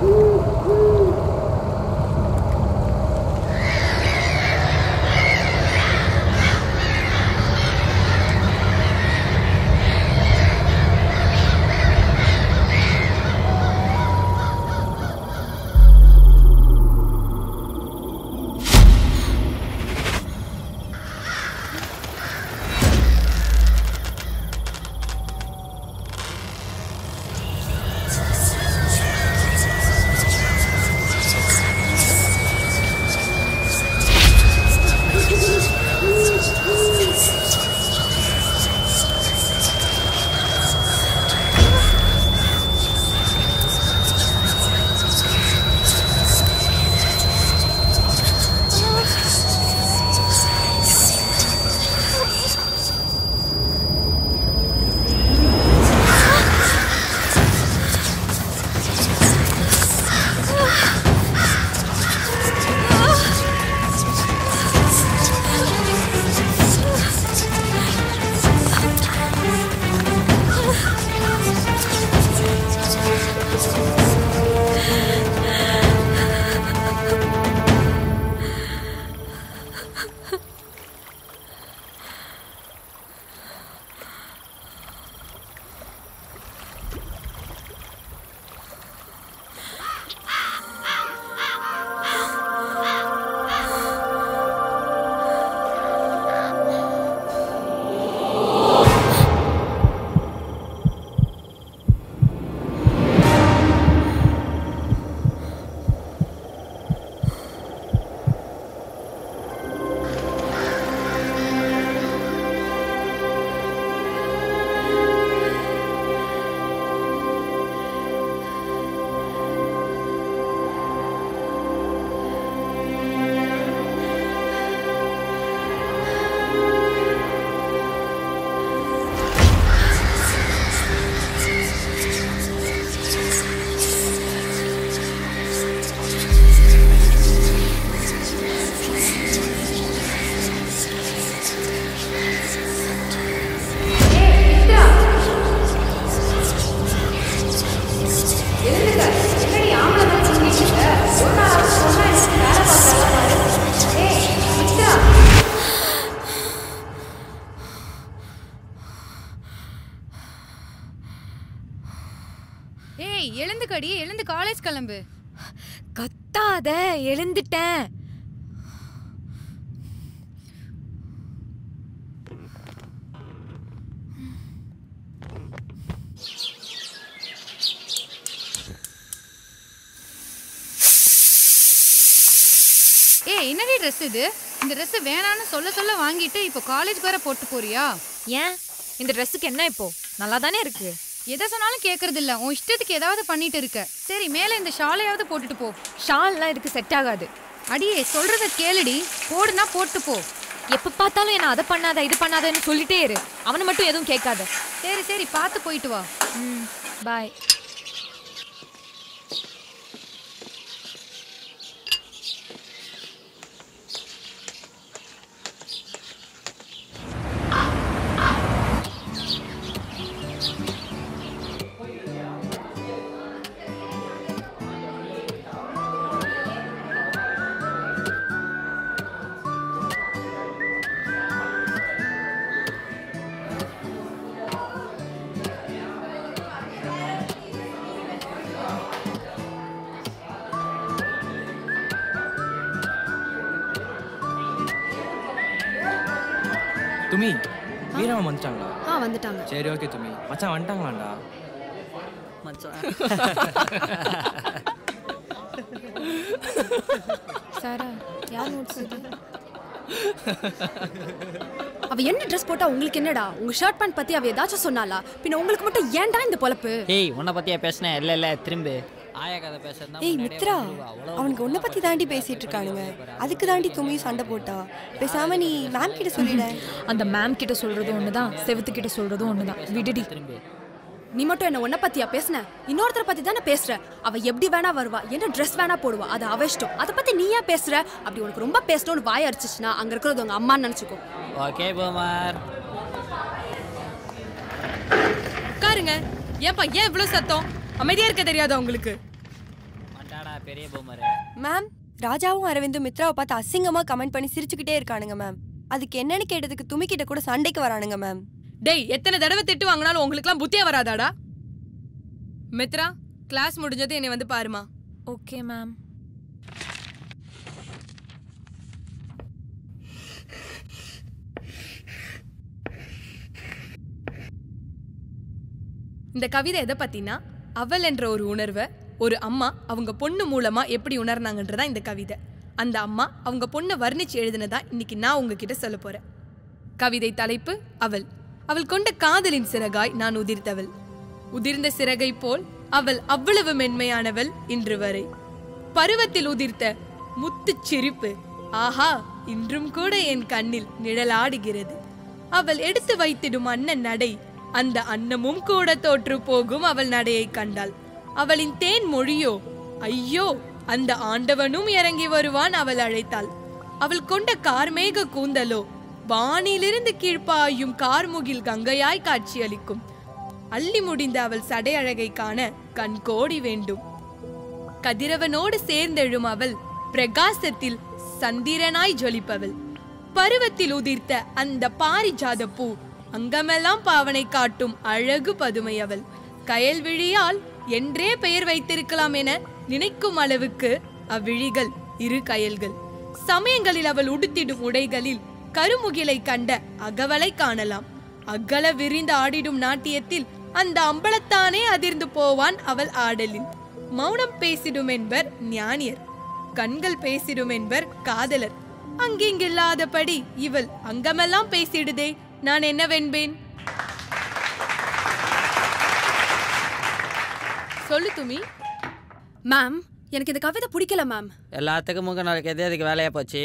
ஏய் எழுந்துக்கடி எழுந்து காலேஜ் கிளம்பு கத்தாத எழுந்துட்டேன் ஏய் என்னடி ட்ரெஸ் இது இந்த ட்ரெஸ் வேணான்னு சொல்ல சொல்ல வாங்கிட்டு இப்போ காலேஜ் வேற போட்டு போறியா ஏன் இந்த ட்ரெஸ்ஸுக்கு என்ன இப்போ நல்லா தானே இருக்கு எதை சொன்னாலும் கேட்கறது இல்ல உன் இஷ்டத்துக்கு ஏதாவது பண்ணிட்டு இருக்க சரி மேலே இந்த ஷாலையாவது போட்டுட்டு போ ஷால்லாம் இதுக்கு செட் ஆகாது அடியே சொல்றத கேளுடி போடுனா போட்டு போ எப்ப பார்த்தாலும் என்ன அதை பண்ணாத இது பண்ணாதன்னு சொல்லிட்டே இரு அவனை மட்டும் எதுவும் கேட்காத சரி சரி பார்த்து போயிட்டு வா ம் பாய் துமி வீரவன் வந்துட்டாங்களா ஆ வந்துட்டாங்க சரி ஓகே துமி மச்சான் வந்துட்டாங்களாண்டா சாரா யார் நோட்ஸ் இது அவ என்ன ட்ரெஸ் போட்டா உங்களுக்கு என்னடா உங்க ஷர்ட் பேண்ட் பத்தி அவ ஏதாச்சும் சொன்னாலா பின்ன உங்களுக்கு மட்டும் ஏன்டா இந்த பொழப்பு ஏய் உன்னை பத்தியா பேசினேன் இல்ல இல்ல திரும்பு ஆயா கதை பேசுறதா ஏய் மித்ரா அவனுக்கு உன்னை பத்தி தாண்டி பேசிட்டு இருக்கானுங்க அதுக்கு தாண்டி தும்மி சண்டை போட்டா பேசாம நீ மேம் கிட்ட சொல்லிட அந்த மேம் கிட்ட சொல்றதும் ஒண்ணுதான் செவத்து கிட்ட சொல்றதும் ஒண்ணுதான் விடுடி நீ மட்டும் என்ன உன்ன பத்தியா பேசுன இன்னொருத்தர பத்தி தானே பேசுற அவ எப்படி வேணா வருவா என்ன ட்ரெஸ் வேணா போடுவா அது அவ இஷ்டம் அதை பத்தி நீ ஏன் பேசுற அப்படி உனக்கு ரொம்ப பேசணும்னு வாய் அடிச்சிச்சுன்னா அங்க இருக்கிறது உங்க அம்மான்னு நினைச்சுக்கோ ஓகே பூமர் உட்காருங்க ஏன்பா ஏன் இவ்வளவு சத்தம் அமைதியா இருக்க தெரியாதா உங்களுக்கு டாடா பெரிய பொம்மரு மேம் ராஜாவும் அரவிந்தும் மித்ராவை பார்த்து அசிங்கமா கமெண்ட் பண்ணி சிரிச்சுக்கிட்டே இருக்கானுங்க மேம் அதுக்கு என்னன்னு கேட்டதுக்கு துமிக்கிட்ட கூட சண்டைக்கு வரானுங்க மேம் டேய் எத்தனை தடவை திட்டு வாங்கினாலும் உங்களுக்குலாம் புத்தியே வராதாடா மித்ரா கிளாஸ் முடிஞ்சது என்னை வந்து பாருமா ஓகே மேம் இந்த கவிதை எதை பத்தினா அவள் என்ற ஒரு உணர்வை ஒரு அம்மா அவங்க பொண்ணு மூலமா எப்படி உணர்னாங்கன்றதா இந்த கவிதை அந்த அம்மா அவங்க பொண்ணை வர்ணிச்சு எழுதினதா இன்னைக்கு நான் உங்ககிட்ட சொல்ல போறேன் கவிதை தலைப்பு அவள் அவள் கொண்ட காதலின் சிறகாய் நான் உதிர்த்தவள் உதிர்ந்த சிறகை போல் அவள் அவ்வளவு மென்மையானவள் இன்று வரை பருவத்தில் உதிர்த்த முத்துச் சிரிப்பு ஆஹா இன்றும் கூட என் கண்ணில் நிழலாடுகிறது அவள் எடுத்து வைத்திடும் அண்ணன் நடை அந்த அன்னமும் கூட தோற்று போகும் அவள் நடையை கண்டாள் அவளின் தேன் மொழியோ ஐயோ அந்த ஆண்டவனும் இறங்கி வருவான் அவள் அழைத்தாள் அவள் கொண்ட கார்மேக கூந்தலோ வானிலிருந்து கீழ்ப்பாயும் கார்முகில் கங்கையாய் காட்சியளிக்கும் அள்ளி முடிந்த அவள் சடை அழகை காண கண் கோடி வேண்டும் கதிரவனோடு சேர்ந்தெழும் அவள் பிரகாசத்தில் சந்திரனாய் ஜொலிப்பவள் பருவத்தில் உதிர்த்த அந்த பாரிஜாத பூ அங்கமெல்லாம் பாவனை காட்டும் அழகு பதுமை அவள் கயல்விழியால் என்றே பெயர் வைத்திருக்கலாம் என நினைக்கும் அளவுக்கு அவ்விழிகள் இரு கயல்கள் சமயங்களில் அவள் உடுத்திடும் உடைகளில் கருமுகிலை கண்ட அகவலை காணலாம் அகல விரிந்து ஆடிடும் நாட்டியத்தில் அந்த அம்பலத்தானே அதிர்ந்து போவான் அவள் ஆடலில் மௌனம் பேசிடும் என்பர் ஞானியர் கண்கள் பேசிடும் என்பர் காதலர் அங்கிங்கில்லாதபடி இவள் அங்கமெல்லாம் பேசிடுதே நான் என்னவென்பேன் சொல்லு துமி மேம் எனக்கு இந்த கவிதை பிடிக்கல மேம் எல்லாத்துக்கும் மூக்க நடக்கிறது அதுக்கு வேலையா போச்சு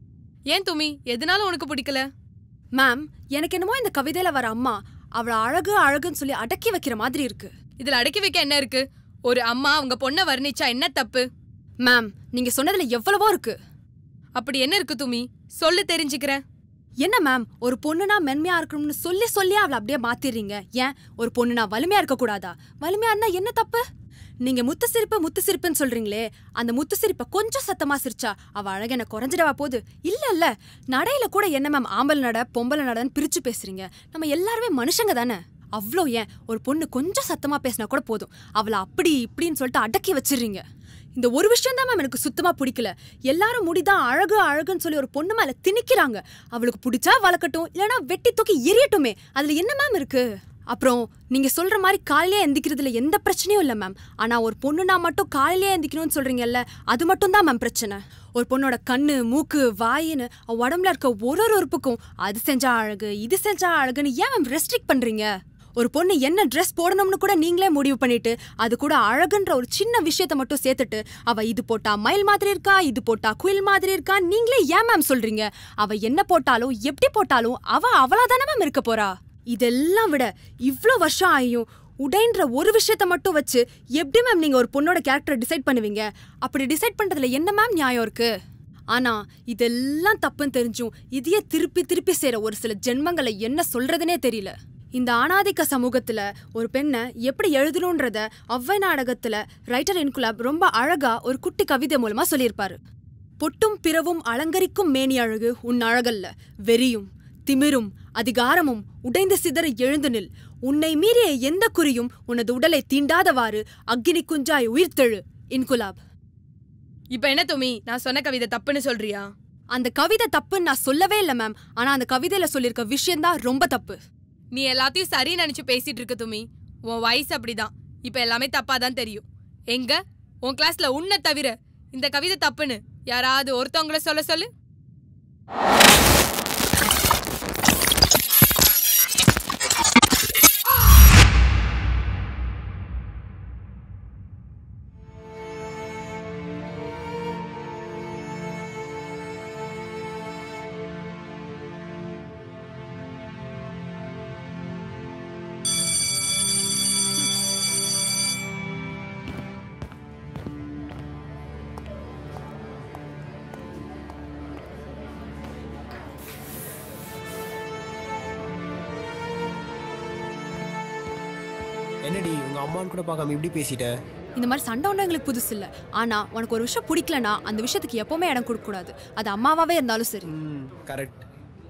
ஏன் துமி எதனால உனக்கு பிடிக்கல மேம் எனக்கு என்னமோ இந்த கவிதையில வர அம்மா அவளை அழகு அழகுன்னு சொல்லி அடக்கி வைக்கிற மாதிரி இருக்கு இதுல அடக்கி வைக்க என்ன இருக்கு ஒரு அம்மா அவங்க பொண்ணை வர்ணிச்சா என்ன தப்பு மேம் நீங்க சொன்னதுல எவ்வளவோ இருக்கு அப்படி என்ன இருக்கு துமி சொல்லு தெரிஞ்சுக்கிறேன் என்ன மேம் ஒரு பொண்ணுனா மென்மையா இருக்கணும்னு சொல்லி சொல்லி அவளை அப்படியே மாத்திடுறீங்க ஏன் ஒரு பொண்ணுனா வலிமையா இருக்க கூடாதா வலிமையா இருந்தா என்ன தப்பு நீங்க முத்து சிரிப்பு முத்து சிரிப்புன்னு சொல்றீங்களே அந்த முத்து சிரிப்பை கொஞ்சம் சத்தமா சிரிச்சா அவ அழகு என்ன குறைஞ்சிடவா போகுது இல்ல இல்ல நடையில கூட என்ன மேம் ஆம்பல் நட பொம்பளை நடன்னு பிரிச்சு பேசுறீங்க நம்ம எல்லாருமே மனுஷங்க தானே அவ்வளோ ஏன் ஒரு பொண்ணு கொஞ்சம் சத்தமா பேசினா கூட போதும் அவளை அப்படி இப்படின்னு சொல்லிட்டு அடக்கி வச்சிடுறீங்க இந்த ஒரு விஷயம் தான் மேம் எனக்கு சுத்தமா பிடிக்கல எல்லாரும் முடிதான் அழகு அழகுன்னு சொல்லி ஒரு பொண்ணு மேல திணிக்கிறாங்க அவளுக்கு பிடிச்சா வளர்க்கட்டும் இல்லனா வெட்டி தூக்கி எரியட்டுமே அதுல என்ன மேம் இருக்கு அப்புறம் நீங்க சொல்ற மாதிரி காலையிலே எந்திக்கிறதுல எந்த பிரச்சனையும் இல்ல மேம் ஆனா ஒரு பொண்ணுனா மட்டும் காலையிலே எந்திக்கணும்னு சொல்றீங்கல்ல அது மட்டும் தான் மேம் பிரச்சனை ஒரு பொண்ணோட கண்ணு மூக்கு வாயின்னு அவ உடம்புல இருக்க ஒரு ஒரு உறுப்புக்கும் அது செஞ்சா அழகு இது செஞ்சா அழகுன்னு ஏன் மேம் ரெஸ்ட்ரிக்ட் பண்றீங்க ஒரு பொண்ணு என்ன ட்ரெஸ் போடணும்னு கூட நீங்களே முடிவு பண்ணிட்டு அது கூட அழகுன்ற ஒரு சின்ன விஷயத்த மட்டும் சேர்த்துட்டு அவ இது போட்டா மயில் மாதிரி இருக்கா இது போட்டா குயில் மாதிரி இருக்கா நீங்களே ஏன் மேம் சொல்றீங்க அவ என்ன போட்டாலும் எப்படி போட்டாலும் அவ அவளா தானே மேம் இருக்க போறா இதெல்லாம் விட இவ்ளோ வருஷம் ஆகியும் உடைன்ற ஒரு விஷயத்த மட்டும் வச்சு எப்படி மேம் நீங்க ஒரு பொண்ணோட கேரக்டர் டிசைட் பண்ணுவீங்க அப்படி டிசைட் பண்றதுல என்ன மேம் நியாயம் இருக்கு ஆனா இதெல்லாம் தப்புன்னு தெரிஞ்சும் இதையே திருப்பி திருப்பி செய்யற ஒரு சில ஜென்மங்களை என்ன சொல்றதுனே தெரியல இந்த ஆணாதிக்க சமூகத்துல ஒரு பெண்ணை எப்படி எழுதணுன்றத ஒவ்வை நாடகத்துல ரைட்டர் இன்குலாப் ரொம்ப அழகா ஒரு குட்டி கவிதை மூலமா சொல்லியிருப்பாரு பொட்டும் பிறவும் அலங்கரிக்கும் மேனி அழகு உன் அழகல்ல வெறியும் திமிரும் அதிகாரமும் உடைந்து சிதற எழுந்து நில் உன்னை மீறிய எந்த குறியும் உனது உடலை தீண்டாதவாறு அக்கினி குஞ்சாய் உயிர்த்தெழு இன்குலாப் இப்ப என்ன துமி நான் சொன்ன கவிதை தப்புன்னு சொல்றியா அந்த கவிதை தப்புன்னு நான் சொல்லவே இல்லை மேம் ஆனா அந்த கவிதையில சொல்லியிருக்க விஷயம்தான் ரொம்ப தப்பு நீ எல்லாத்தையும் சரி நினைச்சு பேசிட்டு இருக்க துமி உன் வயசு அப்படிதான் இப்ப எல்லாமே தப்பா தான் தெரியும் எங்க உன் கிளாஸ்ல உன்னை தவிர இந்த கவிதை தப்புன்னு யாராவது ஒருத்தவங்கள சொல்ல சொல்லு என்னடி உங்க அம்மான்னு கூட பார்க்காம இப்படி பேசிட்ட இந்த மாதிரி சண்டை ஒன்றும் எங்களுக்கு புதுசு இல்லை ஆனா உனக்கு ஒரு விஷயம் பிடிக்கலனா அந்த விஷயத்துக்கு எப்பவுமே இடம் கொடுக்க கூடாது அது அம்மாவாவே இருந்தாலும் சரி கரெக்ட்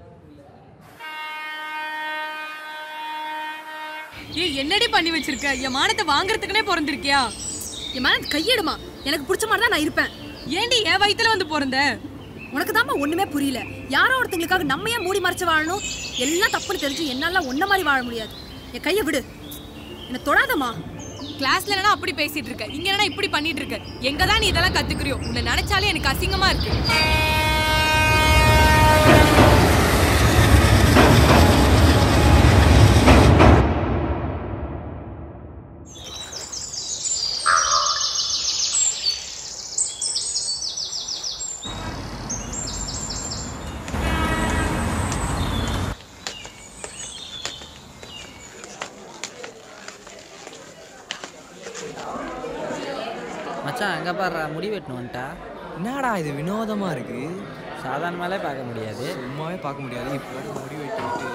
ஏய் என்னடி பண்ணி வச்சிருக்க என் மானத்தை வாங்குறதுக்குனே பிறந்திருக்கியா என் மேல கையெடுமா எனக்கு பிடிச்ச மாதிரி தான் நான் இருப்பேன் ஏண்டி என் வயித்துல வந்து பிறந்த உனக்கு தாம்மா ஒண்ணுமே புரியல யாரோ ஒருத்தங்களுக்காக நம்ம ஏன் மூடி மறைச்சு வாழணும் எல்லாம் தப்புன்னு தெரிஞ்சு என்னால ஒன்ன மாதிரி வாழ முடியாது என் கையை விடு என்ன தொடாதம்மா கிளாஸ்ல என்னடா அப்படி பேசிட்டு இருக்க இங்க என்னடா இப்படி பண்ணிட்டு இருக்க எங்க தான் நீ இதெல்லாம் கத்துக்கிறியோ உன்னை நினைச்சாலே எனக்கு அசிங்கமா இருக்கு மச்சான் அங்கே பாடுறா முடி வெட்டணும் வந்துட்டா என்னடா இது வினோதமா இருக்கு சாதாரணமாலே பார்க்க முடியாது சும்மாவே பார்க்க முடியாது இப்போ முடி வெட்டிட்டு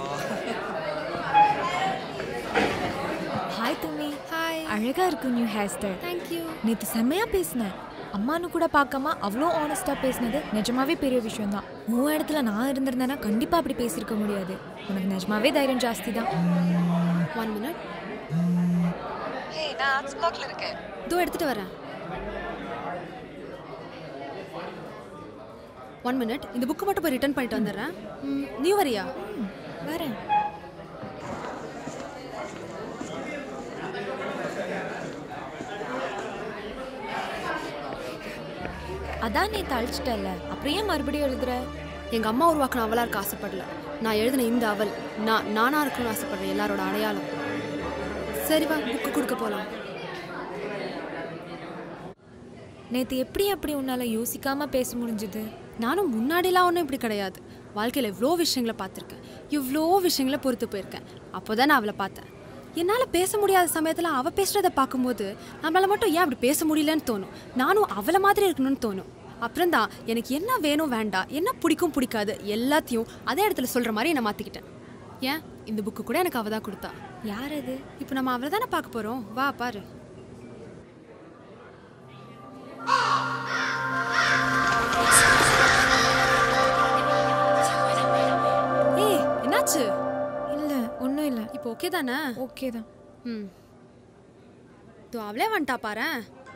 ஹாய் தும்மி ஹாய் அழகா இருக்கு நியூ ஹேர் ஸ்டைல் தேங்க்யூ நேத்து செம்மையா பேசினேன் அம்மானு கூட பார்க்காம அவ்வளோ ஆனஸ்டா பேசினது நிஜமாவே பெரிய விஷயம் தான் உன் இடத்துல நான் இருந்திருந்தேன்னா கண்டிப்பா அப்படி பேசியிருக்க முடியாது உனக்கு நிஜமாவே தைரியம் ஜாஸ்தி தான் ஒன் மினிட் இதோ எடுத்துட்டு வரேன் ஒன் மினிட் இந்த புக்கு மட்டும் போய் ரிட்டர்ன் பண்ணிட்டு வந்துடுறேன் ம், நீ வரியா வரேன் அதான் நீ தழிச்சிட்டல அப்புறம் ஏன் மறுபடியும் எழுதுற எங்க அம்மா உருவாக்கின அவளா இருக்க ஆசைப்படல நான் எழுதின இந்த அவள் நான் நானா இருக்கணும்னு ஆசைப்படுறேன் எல்லாரோட அடையாளம் சரி வா புக்கு கொடுக்க போலாம் நேத்து எப்படி அப்படி உன்னால யோசிக்காம பேச முடிஞ்சது நானும் முன்னாடிலாம் ஒன்றும் இப்படி கிடையாது வாழ்க்கையில் இவ்வளோ விஷயங்களை பார்த்துருக்கேன் இவ்வளோ விஷயங்களை பொறுத்து போயிருக்கேன் அப்போ தான் நான் அவளை பார்த்தேன் என்னால் பேச முடியாத சமயத்தில் அவள் பேசுகிறத பார்க்கும்போது நம்மளால மட்டும் ஏன் அப்படி பேச முடியலன்னு தோணும் நானும் அவளை மாதிரி இருக்கணும்னு தோணும் அப்புறம் தான் எனக்கு என்ன வேணும் வேண்டாம் என்ன பிடிக்கும் பிடிக்காது எல்லாத்தையும் அதே இடத்துல சொல்கிற மாதிரி நான் மாற்றிக்கிட்டேன் ஏன் இந்த புக்கு கூட எனக்கு அவள் தான் கொடுத்தா யார் அது இப்போ நம்ம அவளை தானே பார்க்க போகிறோம் வா பாரு ஏய் என்னாச்சு இல்ல ஒன்றும் இல்லை இப்போ ஓகே தானே ஓகே தான் ம் இதோ அவளே வந்துட்டா பாரேன்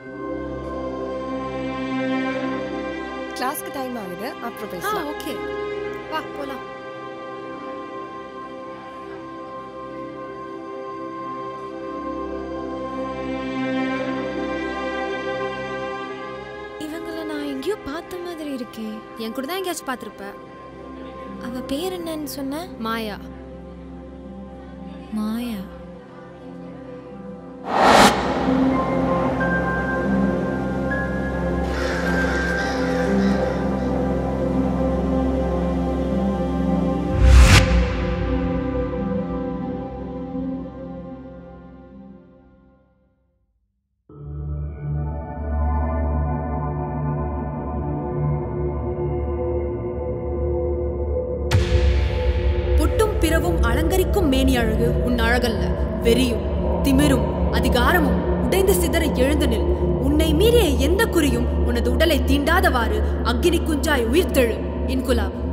கிளாஸ்க்கு டைம் ஆகுது அப்புறம் ஆ பேசலாம் ஓகே வா போலாம் இவங்கள நான் எங்கேயோ பார்த்த மாதிரி இருக்கே என் கூட தான் எங்கேயாச்சும் பார்த்துருப்ப அவ பேர் என்னன்னு சொன்ன மாயா மாயா பொட்டும் பிறவும் அலங்கரிக்கும் மேனி அழகு உன் அழகல்ல வெறியும் திமிரும் அதிகாரமும் உடைந்து சிதற எழுந்து நில் உன்னை மீறிய எந்த குறியும் உனது உடலை தீண்டாதவாறு அக்கினி குஞ்சாய் உயிர்த்தெழு இன்குலாப்